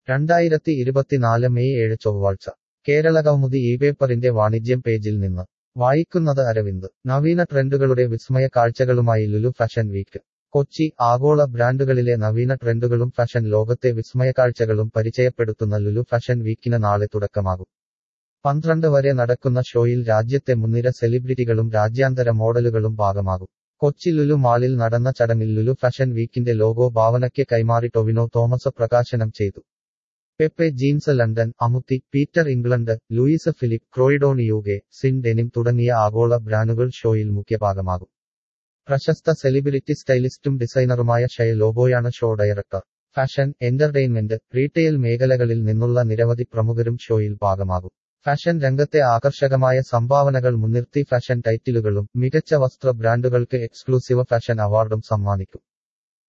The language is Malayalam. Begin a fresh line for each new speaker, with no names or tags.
രണ്ടായിരത്തി ഇരുപത്തിനാല് മെയ് ഏഴ് ചൊവ്വാഴ്ച കേരളകൗമുദി ഈ പേപ്പറിന്റെ വാണിജ്യം പേജിൽ നിന്ന് വായിക്കുന്നത് അരവിന്ദ് നവീന ട്രെൻഡുകളുടെ വിസ്മയ കാഴ്ചകളുമായി ലുലു ഫാഷൻ വീക്ക് കൊച്ചി ആഗോള ബ്രാൻഡുകളിലെ നവീന ട്രെൻഡുകളും ഫാഷൻ ലോകത്തെ വിസ്മയക്കാഴ്ചകളും പരിചയപ്പെടുത്തുന്ന ലുലു ഫാഷൻ വീക്കിന് നാളെ തുടക്കമാകും പന്ത്രണ്ട് വരെ നടക്കുന്ന ഷോയിൽ രാജ്യത്തെ മുൻനിര സെലിബ്രിറ്റികളും രാജ്യാന്തര മോഡലുകളും ഭാഗമാകും കൊച്ചി ലുലു മാളിൽ നടന്ന ചടങ്ങിൽ ലുലു ഫാഷൻ വീക്കിന്റെ ലോഗോ ഭാവനയ്ക്ക് കൈമാറി ടൊവിനോ തോമസ് പ്രകാശനം ചെയ്തു പെപ്പെ ജീൻസ് ലണ്ടൻ അമുത്തി Peter England Louis Philippe Croydon UK സിൻ ഡെനിം തുടങ്ങിയ ആഗോള ബ്രാൻഡുകൾ ഷോയിൽ മുഖ്യഭാഗമാകും പ്രശസ്ത സെലിബ്രിറ്റി സ്റ്റൈലിസ്റ്റും ഡിസൈനറുമായ ഷയ ലോബോയാണ് show director fashion entertainment retail മേഖലകളിൽ നിന്നുള്ള നിരവധി പ്രമുഖരും ഷോയിൽ ഭാഗമാകും ഫാഷൻ രംഗത്തെ ആകർഷകമായ സംഭാവനകൾ മുൻനിർത്തി ഫാഷൻ ടൈറ്റിലുകളും മികച്ച വസ്ത്ര ബ്രാൻഡുകൾക്ക് എക്സ്ക്ലൂസീവ് ഫാഷൻ അവാർഡും സമ്മാനിക്കും